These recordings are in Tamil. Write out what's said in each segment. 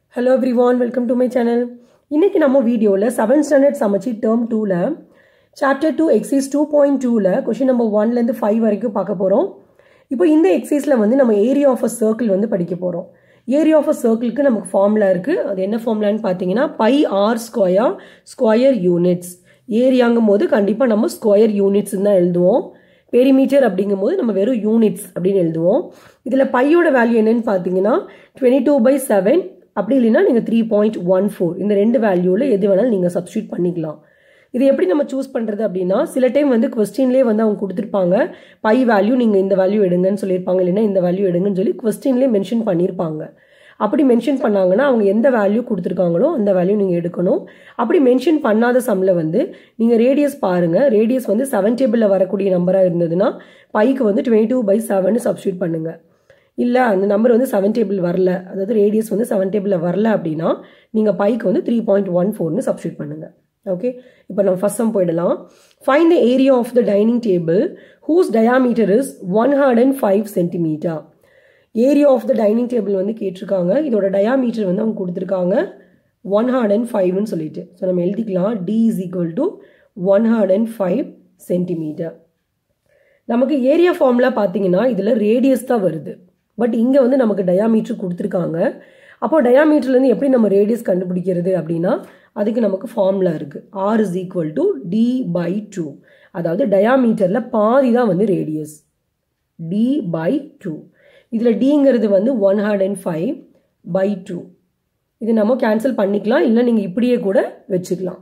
Hello everyone welcome to my channel இன்னைக்கு நம்ம வீடியோவில் செவன்த் ஸ்டாண்டர்ட் சமைச்சி டேர்ம் டூவில் chapter two exercise two point டூவில் கொஷின் நம்பர் ஒன்லேருந்து ஃபைவ் வரைக்கும் பார்க்க போகிறோம் இப்போ இந்த எக்ஸைஸில் வந்து நம்ம ஏரியா ஆஃப் அ சர்க்கிள் வந்து படிக்க போகிறோம் ஏரியா ஆஃப் அ சர்க்கிளுக்கு நமக்கு ஃபார்முலா இருக்குது அது என்ன ஃபார்முலான்னு பார்த்தீங்கன்னா pi r square square units ஏரியாங்கும் போது கண்டிப்பாக நம்ம ஸ்கொயர் யூனிட்ஸ் தான் எழுதுவோம் பெரிமீட்டர் அப்படிங்கும் போது நம்ம வெறும் யூனிட்ஸ் அப்படின்னு எழுதுவோம் இதில் பையோட வேல்யூ என்னன்னு பார்த்தீங்கன்னா டுவெண்ட்டி டூ பை செவன் அப்படி இல்லைன்னா நீங்கள் த்ரீ பாயிண்ட் ஒன் ஃபோர் இந்த ரெண்டு வேல்யூவில் எது வேணாலும் நீங்கள் சப்ஸ்டியூட் பண்ணிக்கலாம் இது எப்படி நம்ம சூஸ் பண்ணுறது அப்படின்னா சில டைம் வந்து கொஸ்டின்லேயே வந்து அவங்க கொடுத்துருப்பாங்க பை வேல்யூ நீங்கள் இந்த வேல்யூ எடுங்கன்னு சொல்லியிருப்பாங்க இல்லைன்னா இந்த வேல்யூ எடுங்கன்னு சொல்லி கொஸ்டின்லேயே மென்ஷன் பண்ணியிருப்பாங்க அப்படி மென்ஷன் பண்ணாங்கன்னா அவங்க எந்த வேல்யூ கொடுத்துருக்காங்களோ அந்த வேல்யூ நீங்கள் எடுக்கணும் அப்படி மென்ஷன் பண்ணாத சம்மில் வந்து நீங்கள் ரேடியஸ் பாருங்கள் ரேடியஸ் வந்து செவன் டேபிளில் வரக்கூடிய நம்பராக இருந்ததுன்னா பைக்கு வந்து twenty two by seven substitute பண்ணுங்கள் இல்லை அந்த நம்பர் வந்து செவன் டேபிள் வரல அதாவது ரேடியஸ் வந்து செவன் டேபிளில் வரல அப்படின்னா நீங்கள் பைக்கு வந்து த்ரீ பாயிண்ட் ஒன் ஃபோர்னு சப்ஸ்டியூட் பண்ணுங்கள் ஓகே இப்போ நம்ம ஃபர்ஸ்ட் சம் போயிடலாம் find the area of the dining table whose diameter is one hundred and five centimeter area of the dining table வந்து கேட்டிருக்காங்க இதோட டயாமீட்டர் வந்து அவங்க கொடுத்துருக்காங்க ஒன் ஹண்ட்ரட் அண்ட் ஃபைவ்னு சொல்லிட்டு ஸோ நம்ம எழுதிக்கலாம் d is equal to one hundred and five centimeter நமக்கு ஏரியா ஃபார்முலா பார்த்தீங்கன்னா இதில் ரேடியஸ் தான் வருது பட் இங்கே வந்து நமக்கு டயாமீட்டர் கொடுத்துருக்காங்க அப்போ டயாமீட்டர்லேருந்து எப்படி நம்ம ரேடியஸ் கண்டுபிடிக்கிறது அப்படின்னா அதுக்கு நமக்கு ஃபார்முலா இருக்குது r is equal to d by two அதாவது டயாமீட்டரில் பாதி தான் வந்து ரேடியஸ் டி பை டூ இதில் டிங்கிறது வந்து one hundred and five by two இது நம்ம கேன்சல் பண்ணிக்கலாம் இல்லை நீங்கள் இப்படியே கூட வச்சுக்கலாம்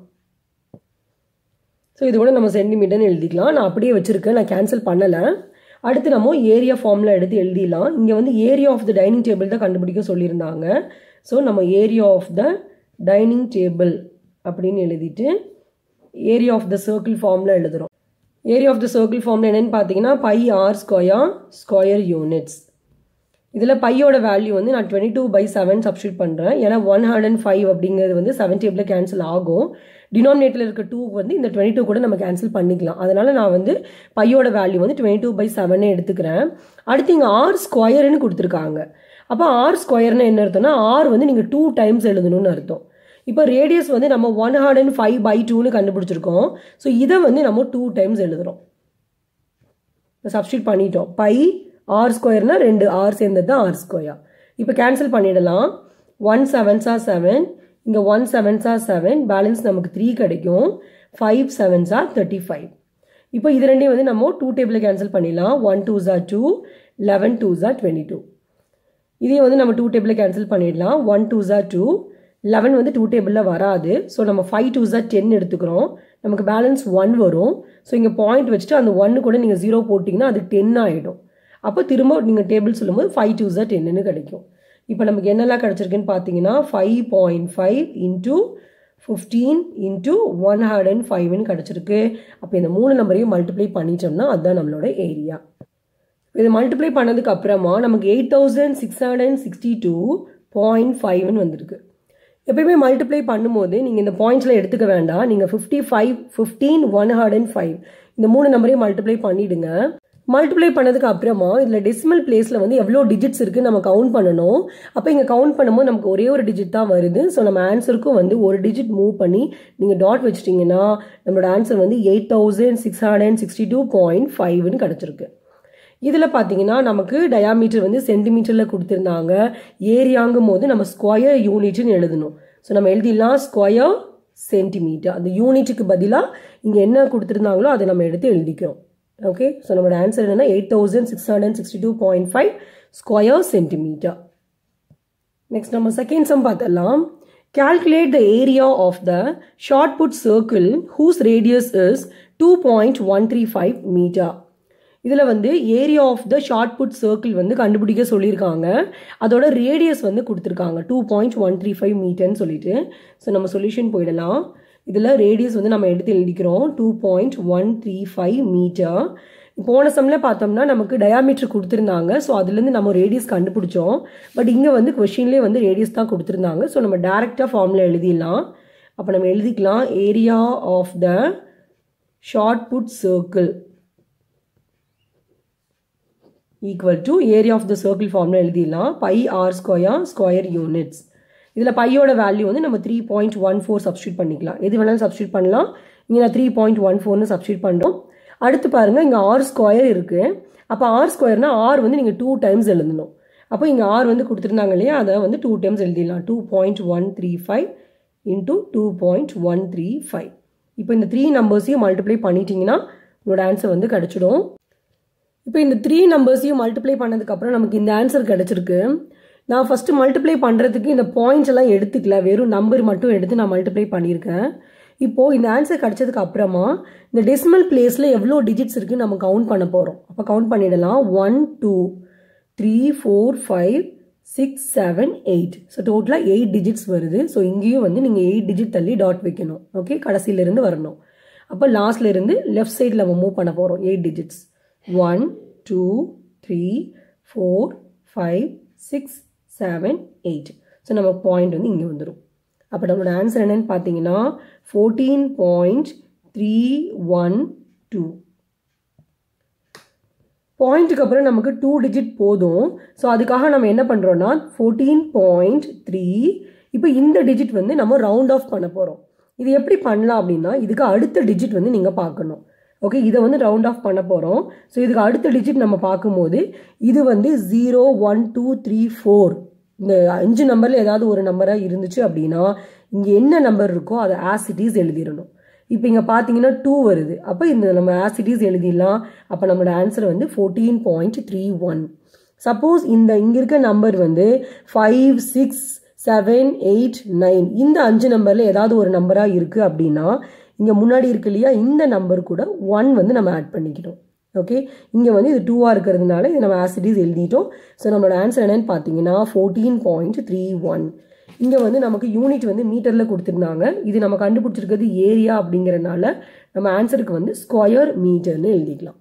ஸோ இது கூட நம்ம சென்டிமீட்டர்னு எழுதிக்கலாம் நான் அப்படியே வச்சுருக்கேன் நான் கேன்சல் பண்ணலை அடுத்து நம்ம ஏரியா ஃபார்மில் எடுத்து எழுதிடலாம் இங்கே வந்து area of the dining table தான் கண்டுபிடிக்க சொல்லியிருந்தாங்க ஸோ நம்ம area of the dining table அப்படின்னு எழுதிட்டு ஏரியா ஆஃப் த சர்க்கிள் ஃபார்மில் எழுதுகிறோம் ஏரியா ஆஃப் த சர்க்கிள் ஃபார்மில் என்னென்னு பார்த்தீங்கன்னா pi r square square units இதில் பையோட வேல்யூ வந்து நான் twenty two by seven substitute பண்ணுறேன் ஏன்னா ஒன் ஹண்ட்ரட் அண்ட் ஃபைவ் அப்படிங்கிறது வந்து செவன் டேபிளில் கேன்சல் ஆகும் டினாமினேட்டில் இருக்க டூ வந்து இந்த டுவெண்ட்டி டூ கூட நம்ம கேன்சல் பண்ணிக்கலாம் அதனால் நான் வந்து பையோட வேல்யூ வந்து டுவெண்ட்டி டூ பை செவனே எடுத்துக்கிறேன் அடுத்து இங்கே ஆர் ஸ்கொயர்னு கொடுத்துருக்காங்க அப்போ ஆர் ஸ்கொயர்னு என்ன அர்த்தம்னா ஆர் வந்து நீங்கள் டூ டைம்ஸ் எழுதணும்னு அர்த்தம் இப்போ ரேடியஸ் வந்து நம்ம one hundred and five by டூன்னு கண்டுபிடிச்சிருக்கோம் ஸோ இதை வந்து நம்ம டூ டைம்ஸ் எழுதுகிறோம் சப்ஸ்டியூட் பண்ணிட்டோம் பை ஆர் ஸ்கொயர்னா ரெண்டு ஆர் சேர்ந்தது தான் ஆர் ஸ்கொயர் இப்போ கேன்சல் பண்ணிடலாம் ஒன் செவன்ஸா செவன் இங்கே ஒன் செவன்ஸா செவன் பேலன்ஸ் நமக்கு த்ரீ கிடைக்கும் ஃபைவ் செவன்ஸா தேர்ட்டி ஃபைவ் இப்போ இது ரெண்டையும் வந்து நம்ம டூ டேபிளில் கேன்சல் பண்ணிடலாம் ஒன் டூ ஜா டூ லெவன் டூ ஜா டுவெண்ட்டி டூ இதையும் வந்து நம்ம டூ டேபிளில் கேன்சல் பண்ணிடலாம் ஒன் டூ ஜா டூ லெவன் வந்து டூ டேபிளில் வராது ஸோ நம்ம ஃபைவ் டூ ஜா டென் எடுத்துக்கிறோம் நமக்கு பேலன்ஸ் ஒன் வரும் ஸோ இங்கே பாயிண்ட் வச்சுட்டு அந்த ஒன்று கூட நீங்கள் ஜீரோ போட்டிங்கன்னா அது டென் ஆகிடும் அப்போ திரும்ப நீங்கள் டேபிள் சொல்லும்போது ஃபைவ் டூ ஜா டென்னு கிடைக்கும் இப்போ நமக்கு என்னெல்லாம் கிடச்சிருக்குன்னு பார்த்தீங்கன்னா five point five into fifteen into one hundred and ஃபைவ்னு கிடச்சிருக்கு அப்போ இந்த மூணு நம்பரையும் மல்டிப்ளை பண்ணிட்டோம்னா அதுதான் நம்மளோட ஏரியா இது மல்டிப்ளை பண்ணதுக்கு அப்புறமா நமக்கு eight thousand six hundred and sixty two point ஃபைவ்னு வந்திருக்கு எப்பயுமே மல்டிப்ளை பண்ணும்போது நீங்கள் இந்த பாயிண்ட்ஸில் எடுத்துக்க வேண்டாம் நீங்கள் fifty five fifteen one hundred and five இந்த மூணு நம்பரையும் மல்டிப்ளை பண்ணிவிடுங்க மல்டிப்ளை பண்ணதுக்கு அப்புறமா இதில் டெசிமல் பிளேஸில் வந்து எவ்வளோ டிஜிட்ஸ் இருக்குது நம்ம கவுண்ட் பண்ணணும் அப்போ இங்கே கவுண்ட் பண்ணும்போது நமக்கு ஒரே ஒரு டிஜிட் தான் வருது ஸோ நம்ம ஆன்சருக்கும் வந்து ஒரு டிஜிட் மூவ் பண்ணி நீங்கள் டாட் வச்சிட்டிங்கன்னா நம்மளோட ஆன்சர் வந்து eight thousand six hundred and sixty two point ஃபைவ்னு கிடச்சிருக்கு இதில் பார்த்தீங்கன்னா நமக்கு டயாமீட்டர் வந்து சென்டிமீட்டரில் கொடுத்துருந்தாங்க ஏரியாங்கும் போது நம்ம ஸ்கொயர் யூனிட்னு எழுதணும் ஸோ நம்ம எழுதிடலாம் ஸ்கொயர் சென்டிமீட்டர் அந்த யூனிட்டுக்கு பதிலாக இங்கே என்ன கொடுத்துருந்தாங்களோ அதை நம்ம எடுத்து எழுதிக்கிறோம் ஓகே ஸோ நம்மளோட ஆன்சர் என்னன்னா eight thousand six hundred sixty two point five square centimeter next நம்ம செகண்ட் சம் பார்த்தலாம் calculate the area of the short put circle whose radius is 2.135 meter இதில் வந்து area of the shot put circle வந்து கண்டுபிடிக்க சொல்லியிருக்காங்க அதோட ரேடியஸ் வந்து கொடுத்துருக்காங்க two point one three five மீட்டர்னு சொல்லிட்டு ஸோ நம்ம சொல்யூஷன் போயிடலாம் இதில் ரேடியஸ் வந்து நம்ம எடுத்து எழுதிக்கிறோம் two point one three five meter போன சம்மில் பார்த்தோம்னா நமக்கு டயாமீட்டர் கொடுத்துருந்தாங்க ஸோ அதுலேருந்து நம்ம ரேடியஸ் கண்டுபிடிச்சோம் பட் இங்கே வந்து கொஷின்லேயே வந்து ரேடியஸ் தான் கொடுத்துருந்தாங்க ஸோ நம்ம டேரெக்டாக ஃபார்மில் எழுதிடலாம் அப்போ நம்ம எழுதிக்கலாம் area of the shot put circle equal to area of the circle ஃபார்மில் எழுதிடலாம் pi r square square units இதில் பையோட வேல்யூ வந்து நம்ம three point one four substitute பண்ணிக்கலாம் எது வேணாலும் சப்ஸ்டியூட் பண்ணலாம் இங்கே நான் த்ரீ பாயிண்ட் ஒன் ஃபோர்னு சப்ஸ்டியூட் பண்ணுறோம் அடுத்து பாருங்கள் இங்கே ஆர் ஸ்கொயர் இருக்குது அப்போ ஆர் ஸ்கொயர்னா ஆர் வந்து நீங்கள் டூ டைம்ஸ் எழுதணும் அப்போ இங்கே ஆர் வந்து கொடுத்துருந்தாங்க இல்லையா அதை வந்து டூ டைம்ஸ் எழுதிடலாம் two point one three five into two point one three five இப்போ இந்த த்ரீ நம்பர்ஸையும் மல்டிப்ளை பண்ணிட்டீங்கன்னா உங்களோட ஆன்சர் வந்து கிடச்சிடும் இப்போ இந்த த்ரீ நம்பர்ஸையும் மல்டிப்ளை பண்ணதுக்கப்புறம் நமக்கு இந்த ஆன்சர் கிடச்சிருக்கு நான் ஃபஸ்ட்டு மல்டிப்ளை பண்ணுறதுக்கு இந்த பாயிண்ட்ஸ் எல்லாம் எடுத்துக்கல வெறும் நம்பர் மட்டும் எடுத்து நான் மல்டிப்ளை பண்ணியிருக்கேன் இப்போது இந்த ஆன்சர் கிடச்சதுக்கு அப்புறமா இந்த டெசிமல் பிளேஸில் எவ்வளோ டிஜிட்ஸ் இருக்குன்னு நம்ம கவுண்ட் பண்ண போகிறோம் அப்போ கவுண்ட் பண்ணிடலாம் one two three four five six seven eight so டோட்டலாக எயிட் டிஜிட்ஸ் வருது ஸோ இங்கேயும் வந்து நீங்கள் எயிட் டிஜிட் தள்ளி டாட் வைக்கணும் ஓகே கடைசியிலேருந்து வரணும் அப்போ லாஸ்ட்லேருந்து லெஃப்ட் சைடில் நம்ம மூவ் பண்ண போகிறோம் eight digits one two three four five six seven eight so நம்ம பாயிண்ட் வந்து இங்கே வந்துடும் அப்போ நம்மளோட ஆன்சர் என்னன்னு பார்த்தீங்கன்னா fourteen point three one two பாயிண்ட்டுக்கு அப்புறம் நமக்கு டூ டிஜிட் போதும் ஸோ அதுக்காக நம்ம என்ன பண்ணுறோன்னா ஃபோர்டீன் பாயிண்ட் த்ரீ இப்போ இந்த டிஜிட் வந்து நம்ம ரவுண்ட் ஆஃப் பண்ண போகிறோம் இது எப்படி பண்ணலாம் அப்படின்னா இதுக்கு அடுத்த டிஜிட் வந்து நீங்கள் பார்க்கணும் ஓகே இதை வந்து ரவுண்ட் ஆஃப் பண்ண போகிறோம் ஸோ இதுக்கு அடுத்த டிஜிட் நம்ம பார்க்கும்போது இது வந்து zero one two three four இந்த அஞ்சு நம்பரில் ஏதாவது ஒரு நம்பராக இருந்துச்சு அப்படின்னா இங்கே என்ன நம்பர் இருக்கோ அதை ஆசிட்டிஸ் எழுதிடணும் இப்போ இங்கே பார்த்தீங்கன்னா டூ வருது அப்போ இந்த நம்ம ஆசிட்டிஸ் எழுதிடலாம் அப்போ நம்மளோட ஆன்சர் வந்து fourteen point three one suppose இந்த இங்கே இருக்க நம்பர் வந்து five six seven eight nine இந்த அஞ்சு நம்பரில் ஏதாவது ஒரு நம்பராக இருக்குது அப்படின்னா இங்கே முன்னாடி இருக்கு இல்லையா இந்த நம்பர் கூட ஒன் வந்து நம்ம ஆட் பண்ணிக்கிட்டோம் ஓகே இங்கே வந்து இது டூவாக இருக்கிறதுனால இது நம்ம ஆசிட்டிஸ் எழுதிட்டோம் ஸோ நம்மளோட ஆன்சர் என்னன்னு பார்த்தீங்கன்னா ஃபோர்டீன் பாயிண்ட் த்ரீ ஒன் இங்கே வந்து நமக்கு யூனிட் வந்து மீட்டரில் கொடுத்துருந்தாங்க இது நம்ம கண்டுபிடிச்சிருக்கிறது ஏரியா அப்படிங்கிறனால நம்ம ஆன்சருக்கு வந்து ஸ்கொயர் மீட்டர்னு எழுதிக்கலாம்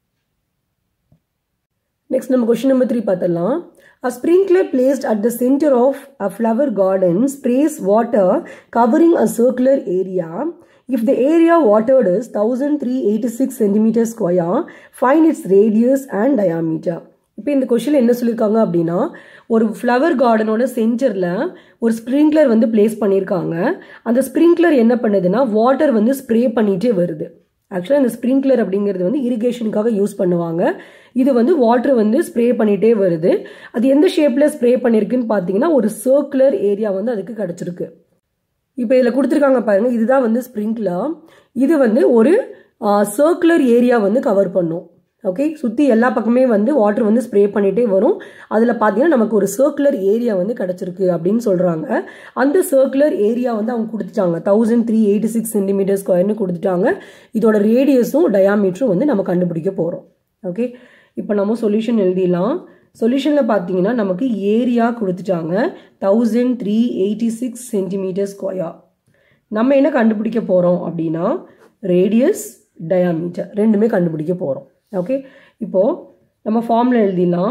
நெக்ஸ்ட் நம்ம கொஸ்டின் நம்பர் த்ரீ பார்த்தலாம் A sprinkler placed at the center of a flower garden sprays water covering a circular area. If the area watered is 1386 centimeter square, find its radius and diameter. இப்போ இந்த கொஷினில் என்ன சொல்லியிருக்காங்க அப்படின்னா ஒரு ஃப்ளவர் கார்டனோட சென்டரில் ஒரு ஸ்ப்ரிங்க்லர் வந்து பிளேஸ் பண்ணியிருக்காங்க அந்த ஸ்ப்ரிங்க்லர் என்ன பண்ணுதுன்னா வாட்டர் வந்து ஸ்ப்ரே பண்ணிகிட்டே வருது ஆக்சுவலாக இந்த ஸ்ப்ரிங்க்லர் அப்படிங்கிறது வந்து இரிகேஷனுக்காக யூஸ் பண்ணுவாங்க இது வந்து வாட்டர் வந்து ஸ்ப்ரே பண்ணிகிட்டே வருது அது எந்த ஷேப்பில் ஸ்ப்ரே பண்ணியிருக்குன்னு பார்த்தீங்கன்னா ஒரு சர்க்குலர் ஏரியா வந்து அதுக்கு கிடச்சிருக்கு இப்போ இதில் கொடுத்துருக்காங்க பாருங்கள் இதுதான் வந்து ஸ்ப்ரிங்க்லர் இது வந்து ஒரு சர்க்குலர் ஏரியா வந்து கவர் பண்ணும் ஓகே சுற்றி எல்லா பக்கமே வந்து வாட்டர் வந்து ஸ்ப்ரே பண்ணிகிட்டே வரும் அதில் பார்த்தீங்கன்னா நமக்கு ஒரு சர்க்குலர் ஏரியா வந்து கிடச்சிருக்கு அப்படின்னு சொல்கிறாங்க அந்த சர்க்குலர் ஏரியா வந்து அவங்க கொடுத்துட்டாங்க thousand three eighty six centimetre ஸ்கொயர்னு கொடுத்துட்டாங்க இதோட ரேடியஸும் டயாமீட்டரும் வந்து நம்ம கண்டுபிடிக்க போகிறோம் ஓகே இப்போ நம்ம சொல்யூஷன் எழுதிடலாம் சொல்யூஷனில் பார்த்தீங்கன்னா நமக்கு ஏரியா கொடுத்துட்டாங்க thousand three eighty six centimetre square நம்ம என்ன கண்டுபிடிக்க போகிறோம் அப்படின்னா ரேடியஸ் டயாமீட்டர் ரெண்டுமே கண்டுபிடிக்க போகிறோம் ஓகே இப்போது நம்ம ஃபார்மில் எழுதிடலாம்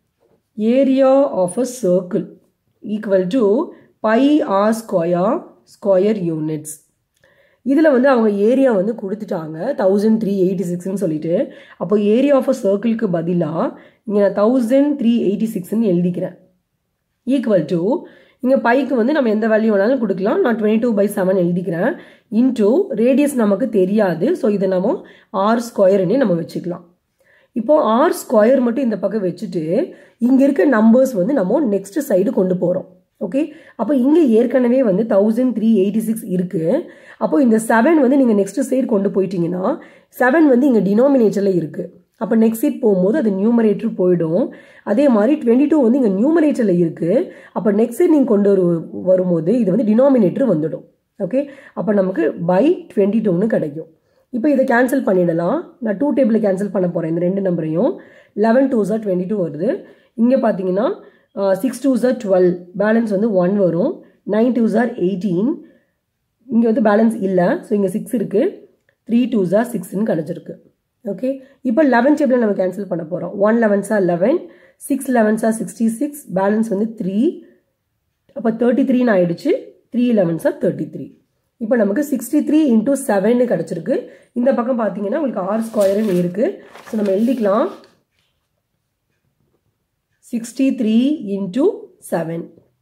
area of a circle equal to pi r square square units இதில் வந்து அவங்க ஏரியா வந்து கொடுத்துட்டாங்க தௌசண்ட் த்ரீ எயிட்டி சிக்ஸ்னு சொல்லிட்டு அப்போ ஏரியா ஆஃப் அ சர்க்கிளுக்கு பதிலாக இங்கே நான் தௌசண்ட் த்ரீ எயிட்டி சிக்ஸ்ன்னு எழுதிக்கிறேன் ஈக்குவல் டு இங்கே பைக்கு வந்து நம்ம எந்த வேல்யூ வேணாலும் கொடுக்கலாம் நான் டுவெண்ட்டி டூ பை செவன் எழுதிக்கிறேன் இன்டூ ரேடியஸ் நமக்கு தெரியாது ஸோ இதை நம்ம ஆர் ஸ்கொயர்னே நம்ம வச்சுக்கலாம் இப்போ ஆர் ஸ்கொயர் மட்டும் இந்த பக்கம் வச்சுட்டு இங்கே இருக்க நம்பர்ஸ் வந்து நம்ம நெக்ஸ்ட் சைடு கொண்டு போகிறோம் ஓகே அப்போ இங்கே ஏற்கனவே வந்து தௌசண்ட் த்ரீ எயிட்டி சிக்ஸ் இருக்குது அப்போ இந்த செவன் வந்து நீங்கள் நெக்ஸ்ட் சைடு கொண்டு போயிட்டீங்கன்னா செவன் வந்து இங்கே டினாமினேட்டரில் இருக்குது அப்போ நெக்ஸ்ட் சீட் போகும்போது அது நியூமரேட்டர் போயிடும் அதே மாதிரி டுவெண்ட்டி டூ வந்து இங்கே நியூமரேட்டரில் இருக்குது அப்போ நெக்ஸ்ட் சைட் நீங்கள் கொண்டு வரு வரும்போது இது வந்து டினாமினேட்டர் வந்துடும் ஓகே அப்போ நமக்கு பை டுவெண்ட்டி டூன்னு கிடைக்கும் இப்போ இதை கேன்சல் பண்ணிடலாம் நான் டூ டேபிளில் கேன்சல் பண்ண போகிறேன் இந்த ரெண்டு நம்பரையும் eleven twos are twenty two வருது இங்கே பார்த்தீங்கன்னா six twos are twelve balance வந்து ஒன் வரும் நைன் டூ சார் எயிட்டீன் இங்கே வந்து பேலன்ஸ் இல்லை ஸோ இங்கே சிக்ஸ் இருக்குது த்ரீ டூ சார் சிக்ஸ்னு கிடச்சிருக்கு ஓகே இப்போ லெவன் டேபிளில் நம்ம கேன்சல் பண்ண போகிறோம் one elevens are eleven six elevens are sixty six balance வந்து த்ரீ அப்போ தேர்ட்டி த்ரீன்னு ஆயிடுச்சு த்ரீ லெவன்ஸா தேர்ட்டி த்ரீ இப்போ நமக்கு சிக்ஸ்டி த்ரீ இன்டூ செவன்னு கிடச்சிருக்கு இந்த பக்கம் பார்த்தீங்கன்னா உங்களுக்கு ஆர் ஸ்கொயர்னு இருக்குது ஸோ நம்ம எழுதிக்கலாம் சிக்ஸ்டி த்ரீ இன்டூ செவன்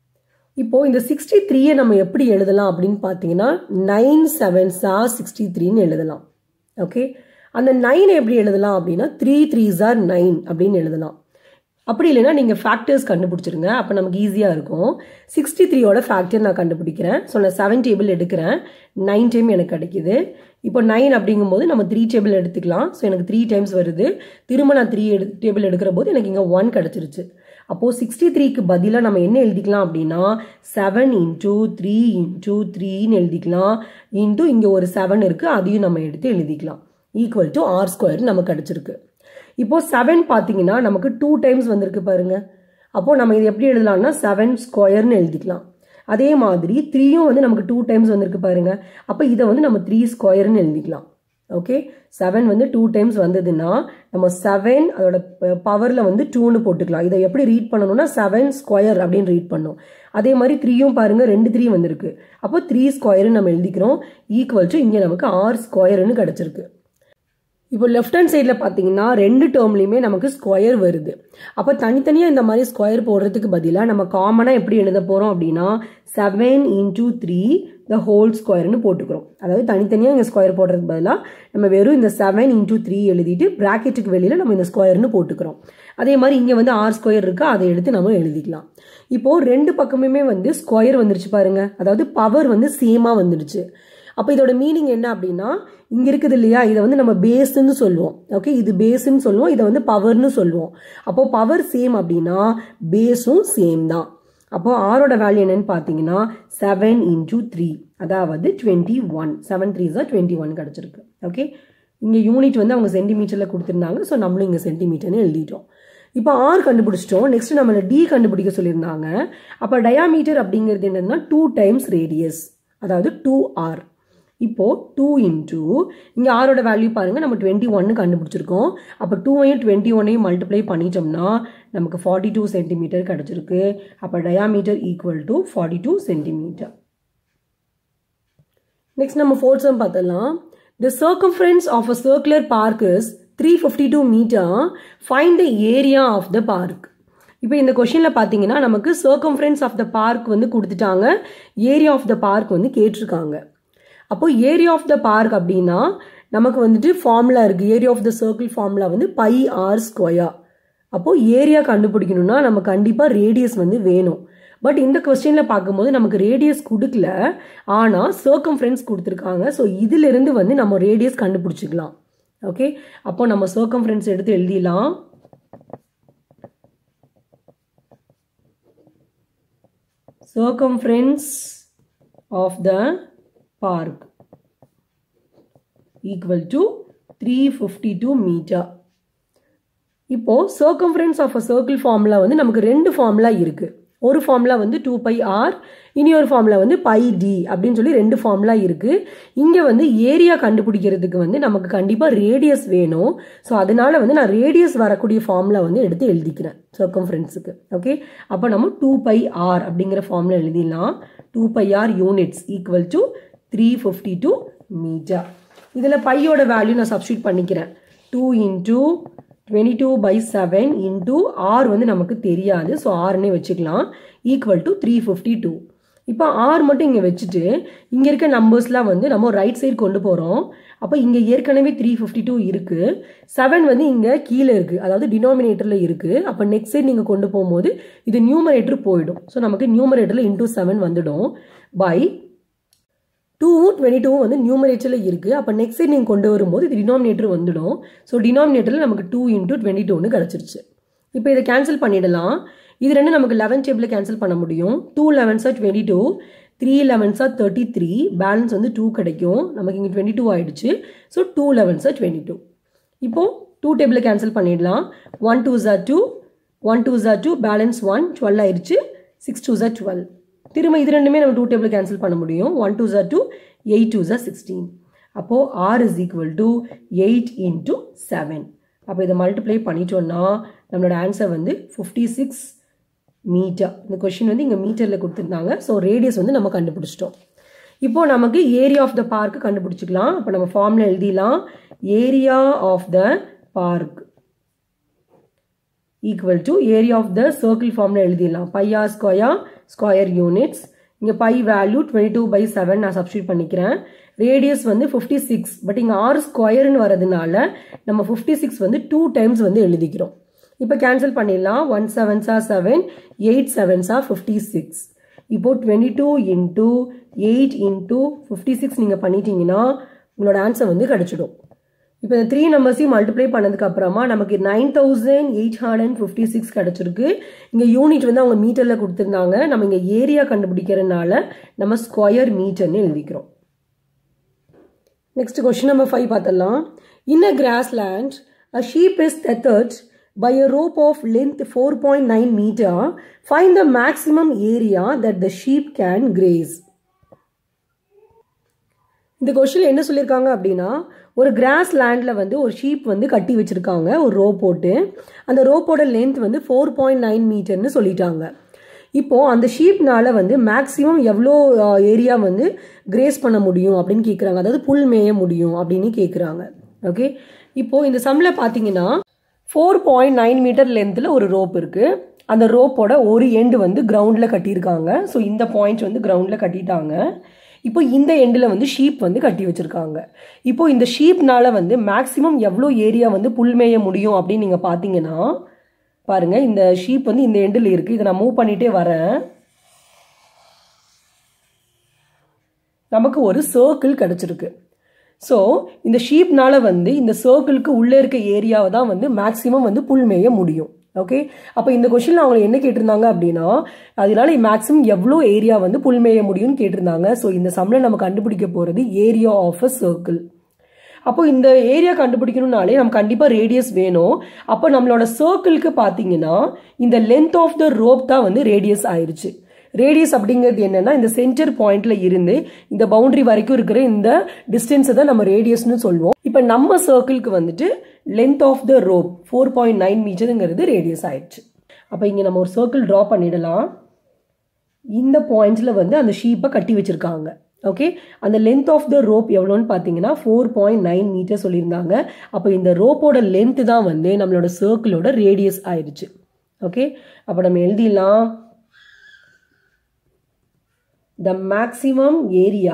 இப்போது இந்த சிக்ஸ்டி த்ரீயை நம்ம எப்படி எழுதலாம் அப்படின்னு பார்த்தீங்கன்னா நைன் செவன்ஸா சிக்ஸ்டி த்ரீன்னு எழுதலாம் ஓகே அந்த நைன் எப்படி எழுதலாம் அப்படின்னா த்ரீ த்ரீ ஜார் நைன் அப்படின்னு எழுதலாம் அப்படி இல்லைன்னா நீங்கள் ஃபேக்டர்ஸ் கண்டுபிடிச்சிருங்க அப்போ நமக்கு ஈஸியாக இருக்கும் சிக்ஸ்டி த்ரீயோட ஃபேக்டர் நான் கண்டுபிடிக்கிறேன் ஸோ நான் செவன் டேபிள் எடுக்கிறேன் நைன் டைம் எனக்கு கிடைக்குது இப்போ நைன் அப்படிங்கும்போது நம்ம த்ரீ டேபிள் எடுத்துக்கலாம் ஸோ எனக்கு த்ரீ டைம்ஸ் வருது திரும்ப நான் த்ரீ எடு டேபிள் எடுக்கிற போது எனக்கு இங்கே ஒன் கிடச்சிருச்சு அப்போது சிக்ஸ்டி த்ரீக்கு பதிலாக நம்ம என்ன எழுதிக்கலாம் அப்படின்னா செவன் இன்ட்டு த்ரீ இன்ட்டு த்ரீன்னு எழுதிக்கலாம் இன்ட்டு இங்கே ஒரு செவன் இருக்குது அதையும் நம்ம எடுத்து எழுதிக்கலாம் ஈக்குவல் டு ஆர் ஸ்கொயர் நமக்கு கிடச்சிருக்கு இப்போது செவன் பார்த்தீங்கன்னா நமக்கு டூ டைம்ஸ் வந்திருக்கு பாருங்க அப்போது நம்ம இது எப்படி எழுதலாம்னா செவன் ஸ்கொயர்னு எழுதிக்கலாம் அதே மாதிரி த்ரீயும் வந்து நமக்கு டூ டைம்ஸ் வந்திருக்கு பாருங்க அப்போ இதை வந்து நம்ம த்ரீ ஸ்கொயர்னு எழுதிக்கலாம் ஓகே செவன் வந்து டூ டைம்ஸ் வந்ததுன்னா நம்ம செவன் அதோட பவரில் வந்து டூன்னு போட்டுக்கலாம் இதை எப்படி ரீட் பண்ணணும்னா செவன் ஸ்கொயர் அப்படின்னு ரீட் பண்ணணும் அதே மாதிரி த்ரீயும் பாருங்க ரெண்டு த்ரீ வந்திருக்கு அப்போ த்ரீ ஸ்கொயர்னு நம்ம எழுதிக்கிறோம் ஈக்குவல் டு இங்கே நமக்கு ஆர் ஸ்கொயர்னு கிடச்சிருக்கு இப்போ லெஃப்ட் ஹேண்ட் சைடில் பார்த்தீங்கன்னா ரெண்டு டேர்ம்லையுமே நமக்கு ஸ்கொயர் வருது அப்போ தனித்தனியாக இந்த மாதிரி ஸ்கொயர் போடுறதுக்கு பதிலாக நம்ம காமனாக எப்படி எழுத போகிறோம் அப்படின்னா seven into three the whole ஸ்கொயர்னு போட்டுக்கிறோம் அதாவது தனித்தனியாக இங்கே ஸ்கொயர் போடுறதுக்கு பதிலாக நம்ம வெறும் இந்த செவன் இன்டூ த்ரீ எழுதிட்டு ப்ராக்கெட்டுக்கு வெளியில் நம்ம இந்த ஸ்கொயர்னு போட்டுக்கிறோம் அதே மாதிரி இங்கே வந்து ஆர் ஸ்கொயர் இருக்கா அதை எடுத்து நம்ம எழுதிக்கலாம் இப்போது ரெண்டு பக்கமுமே வந்து ஸ்கொயர் வந்துருச்சு பாருங்க அதாவது பவர் வந்து சேமாக வந்துடுச்சு அப்போ இதோட மீனிங் என்ன அப்படின்னா இங்கே இருக்குது இல்லையா இதை வந்து நம்ம பேஸ்ன்னு சொல்லுவோம் ஓகே இது பேஸ்ன்னு சொல்லுவோம் இதை வந்து பவர்னு சொல்லுவோம் அப்போ பவர் சேம் அப்படின்னா பேஸும் சேம் தான் அப்போ ஆரோட வேல்யூ என்னன்னு பார்த்தீங்கன்னா செவன் இன்டூ த்ரீ அதாவது டுவெண்ட்டி ஒன் செவன் த்ரீ தான் டுவெண்ட்டி ஒன் கிடச்சிருக்கு ஓகே இங்கே யூனிட் வந்து அவங்க சென்டிமீட்டரில் கொடுத்துருந்தாங்க ஸோ நம்மளும் இங்கே சென்டிமீட்டர்னு எழுதிட்டோம் இப்போ ஆர் கண்டுபிடிச்சிட்டோம் நெக்ஸ்ட் நம்மளை டி கண்டுபிடிக்க சொல்லியிருந்தாங்க அப்போ டயாமீட்டர் அப்படிங்கிறது என்னன்னா டூ டைம்ஸ் ரேடியஸ் அதாவது டூ ஆர் இப்போ டூ இன்டூ இங்கே ஆரோட வேல்யூ பாருங்கள் நம்ம டுவெண்ட்டி ஒன்னு கண்டுபிடிச்சிருக்கோம் அப்போ டூவையும் டுவெண்ட்டி ஒன்னையும் மல்டிப்ளை பண்ணிட்டோம்னா நமக்கு ஃபார்ட்டி டூ சென்டிமீட்டர் கிடச்சிருக்கு அப்போ diameter equal to forty two centimetre next நம்ம ஃபோர்த் சம் பார்த்தலாம் the circumference of a circular park is three fifty two metre find the area of the park இப்போ இந்த கொஷினில் பார்த்தீங்கன்னா நமக்கு சர்க்கம்ஃபரன்ஸ் ஆஃப் த பார்க் வந்து கொடுத்துட்டாங்க ஏரியா ஆஃப் த பார்க் வந்து கேட்டிருக்காங்க அப்போது ஏரியா ஆஃப் த பார்க் அப்படின்னா நமக்கு வந்துட்டு ஃபார்முலா இருக்குது area of the circle formula வந்து பை ஆர் ஸ்கொயர் அப்போது ஏரியா கண்டுபிடிக்கணும்னா நம்ம கண்டிப்பாக ரேடியஸ் வந்து வேணும் பட் இந்த கொஸ்டினில் பார்க்கும்போது நமக்கு ரேடியஸ் கொடுக்கல ஆனால் சர்க்கம்ஃபரன்ஸ் கொடுத்துருக்காங்க ஸோ இதிலிருந்து வந்து நம்ம ரேடியஸ் கண்டுபிடிச்சிக்கலாம் ஓகே அப்போ நம்ம சர்க்கம்ஃபரன்ஸ் எடுத்து எழுதிடலாம் circumference of the park equal to 352 meter இப்போ circumference of a circle formula வந்து நமக்கு ரெண்டு ஃபார்முலா இருக்கு ஒரு ஃபார்முலா வந்து டூ பை ஆர் இனி ஒரு ஃபார்முலா வந்து பை டி அப்படின்னு சொல்லி ரெண்டு ஃபார்முலா இருக்கு இங்க வந்து ஏரியா கண்டுபிடிக்கிறதுக்கு வந்து நமக்கு கண்டிப்பா ரேடியஸ் வேணும் ஸோ அதனால வந்து நான் ரேடியஸ் வரக்கூடிய ஃபார்முலா வந்து எடுத்து எழுதிக்கிறேன் சர்க்கம்ஃபரன்ஸுக்கு ஓகே அப்போ நம்ம டூ பை ஆர் அப்படிங்கிற ஃபார்முலா எழுதிடலாம் two pi r units equal to three fifty two metre இதில் பையோட வேல்யூ நான் சப்ஸ்டியூட் பண்ணிக்கிறேன் two into twenty two by seven into r வந்து நமக்கு தெரியாது ஸோ ஆர்னே வச்சுக்கலாம் equal to three fifty two இப்போ ஆர் மட்டும் இங்கே வச்சுட்டு இங்கே இருக்க நம்பர்ஸ்லாம் வந்து நம்ம ரைட் சைடு கொண்டு போகிறோம் அப்போ இங்கே ஏற்கனவே த்ரீ ஃபிஃப்டி டூ இருக்குது செவன் வந்து இங்கே கீழே இருக்குது அதாவது டினாமினேட்டரில் இருக்குது அப்போ நெக்ஸ்ட் சைடு நீங்கள் கொண்டு போகும்போது இது நியூமரேட்டர் போயிடும் ஸோ நமக்கு நியூமரேட்டரில் இன்டூ செவன் வந்துடும் பை டூவும் டுவெண்ட்டி டூவும் வந்து நியூமரேட்டரில் இருக்குது அப்போ நெக்ஸ்ட் சைடு நீங்கள் கொண்டு வரும்போது இது டினாமினேட்டர் வந்துடும் ஸோ டினாமினேட்டரில் நமக்கு டூ இன்டூ டுவெண்ட்டி டூன்னு கிடச்சிருச்சு இப்போ இதை கேன்சல் பண்ணிடலாம் இது ரெண்டு நமக்கு லெவன் டேபிளில் கேன்சல் பண்ண முடியும் டூ லெவன்ஸாக டுவெண்ட்டி டூ த்ரீ லெவன்ஸாக தேர்ட்டி த்ரீ பேலன்ஸ் வந்து டூ கிடைக்கும் நமக்கு இங்கே டுவெண்ட்டி டூ ஆயிடுச்சு ஸோ டூ லெவன்ஸாக டுவெண்ட்டி டூ இப்போது டூ டேபிளில் கேன்சல் பண்ணிடலாம் ஒன் டூ ஜா டூ ஒன் டூ ஜா டூ பேலன்ஸ் ஒன் டுவெல் ஆயிடுச்சு சிக்ஸ் டூ ஜா டுவெல் திரும்ப இது ரெண்டுமே நம்ம டூ டேபிள் கேன்சல் பண்ண முடியும் one two Jha two eight twos are sixteen அப்போது r is equal to eight into seven அப்போ இதை மல்டிப்ளை பண்ணிட்டோன்னா நம்மளோட ஆன்சர் வந்து ஃபிஃப்டி சிக்ஸ் மீட்டர் இந்த கொஷின் வந்து இங்கே மீட்டரில் கொடுத்துருந்தாங்க ஸோ ரேடியஸ் வந்து நம்ம கண்டுபிடிச்சிட்டோம் இப்போ நமக்கு ஏரியா ஆஃப் த பார்க் கண்டுபிடிச்சிக்கலாம் அப்போ நம்ம ஃபார்மில் எழுதிடலாம் area of the park equal to area of the circle ஃபார்மில் எழுதிடலாம் பையா ஸ்கொயா ஸ்கொயர் யூனிட்ஸ் இங்கே pi value twenty two by seven நான் சப்ஸ்டியூட் பண்ணிக்கிறேன் ரேடியஸ் வந்து ஃபிஃப்டி சிக்ஸ் பட் இங்கே ஆறு ஸ்கொயர்னு வரதுனால நம்ம ஃபிஃப்டி சிக்ஸ் வந்து டூ டைம்ஸ் வந்து எழுதிக்கிறோம் இப்போ கேன்சல் பண்ணிடலாம் one செவன்ஸா seven eight sevens are fifty six இப்போ twenty two into eight into fifty six நீங்கள் பண்ணிட்டீங்கன்னா உங்களோட ஆன்சர் வந்து கிடச்சிடும் இப்போ இந்த த்ரீ நம்பர்ஸையும் மல்டிப்ளை பண்ணதுக்கு அப்புறமா நமக்கு nine thousand eight hundred fifty six கிடச்சிருக்கு இங்கே யூனிட் வந்து அவங்க மீட்டரில் கொடுத்துருந்தாங்க நம்ம இங்கே ஏரியா கண்டுபிடிக்கிறதுனால நம்ம ஸ்கொயர் மீட்டர்னு எழுதிக்கிறோம் நெக்ஸ்ட் கொஸ்டின் நம்பர் ஃபைவ் பார்த்துடலாம் in a grass land a sheep is tethered by a rope of length 4.9 meter find the maximum area that the sheep can graze இந்த கொஸ்டின் என்ன சொல்லியிருக்காங்க அப்படின்னா ஒரு கிராஸ் லேண்டில் வந்து ஒரு ஷீப் வந்து கட்டி வச்சுருக்காங்க ஒரு ரோப் போட்டு அந்த ரோப்போட லென்த் வந்து ஃபோர் பாயிண்ட் நைன் மீட்டர்னு சொல்லிட்டாங்க இப்போது அந்த ஷீப்னால வந்து மேக்ஸிமம் எவ்வளோ ஏரியா வந்து கிரேஸ் பண்ண முடியும் அப்படின்னு கேட்குறாங்க அதாவது புல் மேய முடியும் அப்படின்னு கேட்குறாங்க ஓகே இப்போது இந்த சம்மில் பார்த்தீங்கன்னா ஃபோர் பாயிண்ட் நைன் மீட்டர் லென்த்தில் ஒரு ரோப் இருக்குது அந்த ரோப்போட ஒரு எண்டு வந்து கிரவுண்டில் கட்டியிருக்காங்க ஸோ இந்த பாயிண்ட் வந்து கிரவுண்டில் கட்டிட்டாங்க இப்போ இந்த எண்டில் வந்து ஷீப் வந்து கட்டி வச்சுருக்காங்க இப்போ இந்த ஷீப்னால வந்து மேக்ஸிமம் எவ்வளோ ஏரியா வந்து புல் மேய முடியும் அப்படின்னு நீங்கள் பார்த்தீங்கன்னா பாருங்க இந்த ஷீப் வந்து இந்த எண்டில் இருக்குது இதை நான் மூவ் பண்ணிகிட்டே வரேன் நமக்கு ஒரு சர்க்கிள் கிடச்சிருக்கு ஸோ இந்த ஷீப்னால வந்து இந்த சர்க்கிளுக்கு உள்ளே இருக்க ஏரியாவை தான் வந்து மேக்ஸிமம் வந்து புல் மேய முடியும் ஓகே அப்போ இந்த கொஷினில் அவங்க என்ன கேட்டிருந்தாங்க அப்படின்னா அதனால மேக்ஸிமம் எவ்வளோ ஏரியா வந்து புல் மேய முடியும்னு கேட்டிருந்தாங்க ஸோ இந்த சம்மில் நம்ம கண்டுபிடிக்க போகிறது ஏரியா ஆஃப் அ சர்க்கிள் அப்போ இந்த ஏரியா கண்டுபிடிக்கணும்னாலே நம்ம கண்டிப்பாக ரேடியஸ் வேணும் அப்போ நம்மளோட சர்க்கிளுக்கு பார்த்தீங்கன்னா இந்த லென்த் ஆஃப் த ரோப் தான் வந்து ரேடியஸ் ஆயிடுச்சு ரேடியஸ் அப்படிங்கிறது என்னன்னா இந்த சென்டர் பாயிண்ட்ல இருந்து இந்த பவுண்டரி வரைக்கும் இருக்கிற இந்த டிஸ்டன்ஸை தான் நம்ம ரேடியஸ்னு சொல்லுவோம் இப்போ நம்ம சர்க்கிளுக்கு வந்துட்டு length of the rope four point nine மீட்டருங்கிறது ரேடியஸ் ஆயிடுச்சு அப்போ இங்கே நம்ம ஒரு சர்க்கிள் ட்ரா பண்ணிடலாம் இந்த பாயிண்ட்ஸில் வந்து அந்த ஷீப்பை கட்டி வச்சிருக்காங்க ஓகே அந்த லென்த் ஆஃப் த ரோப் எவ்வளோன்னு பார்த்தீங்கன்னா ஃபோர் பாயிண்ட் நைன் மீட்டர் சொல்லியிருந்தாங்க அப்போ இந்த ரோப்போட லென்த் தான் வந்து நம்மளோட சர்க்கிளோட ரேடியஸ் ஆயிடுச்சு ஓகே அப்போ நம்ம எழுதிடலாம் the maximum area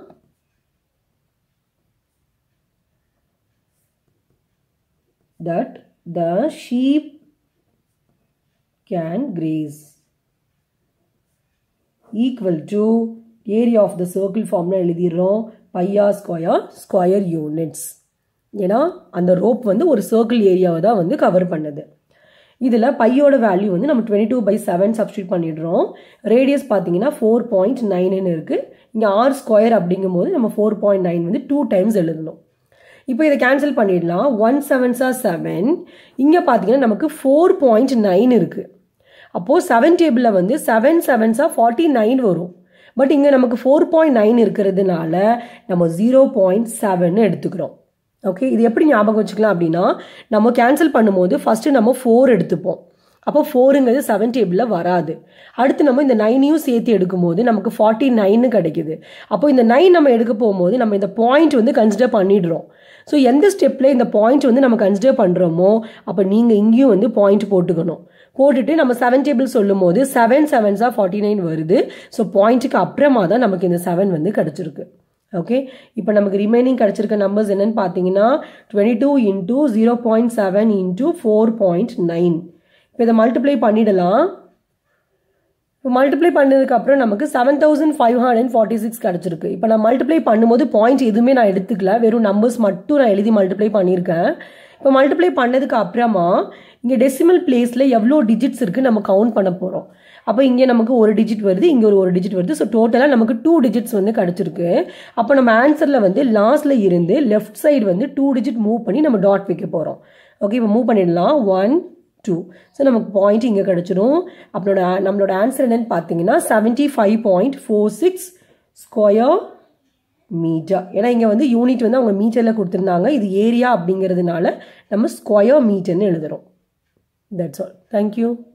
that the sheep can graze equal to area of the circle formula எழுதிடுறோம் பையா ஸ்கொயர் ஸ்கொயர் யூனிட்ஸ் ஏன்னா அந்த ரோப் வந்து ஒரு சர்க்கிள் ஏரியாவை தான் வந்து கவர் பண்ணுது இதில் பையோட வேல்யூ வந்து நம்ம twenty two by seven substitute பண்ணிடுறோம் ரேடியஸ் பார்த்தீங்கன்னா ஃபோர் பாயிண்ட் நைனுன்னு இருக்குது இங்கே ஆர் ஸ்கொயர் அப்படிங்கும்போது நம்ம ஃபோர் பாயிண்ட் நைன் வந்து டூ டைம்ஸ் எழுதணும் இப்போ இதை கேன்சல் பண்ணிடலாம் ஒன் செவன்ஸா செவன் இங்கே பார்த்தீங்கன்னா நமக்கு ஃபோர் பாயிண்ட் நைன் இருக்குது அப்போது செவன் டேபிளில் வந்து செவன் செவன்ஸா ஃபார்ட்டி நைன் வரும் பட் இங்கே நமக்கு ஃபோர் பாயிண்ட் நைன் இருக்கிறதுனால நம்ம ஜீரோ பாயிண்ட் செவன் எடுத்துக்கிறோம் ஓகே இது எப்படி ஞாபகம் வச்சுக்கலாம் அப்படின்னா நம்ம கேன்சல் பண்ணும்போது ஃபஸ்ட்டு நம்ம ஃபோர் எடுத்துப்போம் அப்போ ஃபோருங்கிறது செவன் டேபிளில் வராது அடுத்து நம்ம இந்த நைனையும் சேர்த்து எடுக்கும்போது நமக்கு ஃபார்ட்டி நைன்னு கிடைக்குது அப்போ இந்த நைன் நம்ம எடுக்க போகும்போது நம்ம இந்த பாயிண்ட் வந்து கன்சிடர் பண்ணிடுறோம் ஸோ எந்த ஸ்டெப்பில் இந்த பாயிண்ட் வந்து நம்ம கன்சிடர் பண்ணுறோமோ அப்போ நீங்கள் இங்கேயும் வந்து பாயிண்ட் போட்டுக்கணும் போட்டுட்டு நம்ம செவன் டேபிள் சொல்லும் போது செவன் செவன்ஸாக ஃபார்ட்டி நைன் வருது ஸோ பாயிண்ட்டுக்கு அப்புறமா தான் நமக்கு இந்த செவன் வந்து கிடச்சிருக்கு ஓகே இப்போ நமக்கு ரிமைனிங் கிடச்சிருக்க நம்பர்ஸ் என்னன்னு பார்த்தீங்கன்னா twenty two into zero point seven into four point nine இப்போ இதை மல்டிப்ளை பண்ணிடலாம் இப்போ மல்டிப்ளை பண்ணதுக்கப்புறம் நமக்கு seven thousand five hundred forty six கிடச்சிருக்கு இப்போ நான் மல்டிப்ளை பண்ணும்போது பாயிண்ட் எதுவுமே நான் எடுத்துக்கல வெறும் நம்பர்ஸ் மட்டும் நான் எழுதி மல்டிப்ளை பண்ணியிருக்கேன் இப்போ மல்டிப்ளை பண்ணதுக்கு அப்புறமா இங்கே டெசிமல் பிளேஸில் எவ்வளோ டிஜிட்ஸ் இருக்குது நம்ம கவுண்ட் பண்ண போகிறோம் அப்போ இங்கே நமக்கு ஒரு டிஜிட் வருது இங்கே ஒரு ஒரு டிஜிட் வருது ஸோ டோட்டலாக நமக்கு டூ டிஜிட்ஸ் வந்து கிடச்சிருக்கு அப்போ நம்ம ஆன்சரில் வந்து லாஸ்ட்டில் இருந்து லெஃப்ட் சைடு வந்து டூ டிஜிட் மூவ் பண்ணி நம்ம டாட் வைக்க போகிறோம் ஓகே இப்போ மூவ் பண்ணிடலாம் ஒன் டூ ஸோ நமக்கு பாயிண்ட் இங்கே கிடச்சிரும் அப்பளோட நம்மளோட ஆன்சர் என்னன்னு பார்த்தீங்கன்னா seventy five point four six square metre ஏன்னா இங்கே வந்து யூனிட் வந்து அவங்க மீட்டரில் கொடுத்துருந்தாங்க இது ஏரியா அப்படிங்கிறதுனால நம்ம ஸ்கொயர் மீட்டர்னு எழுதுகிறோம் தட்ஸ் ஆல் தேங்க்யூ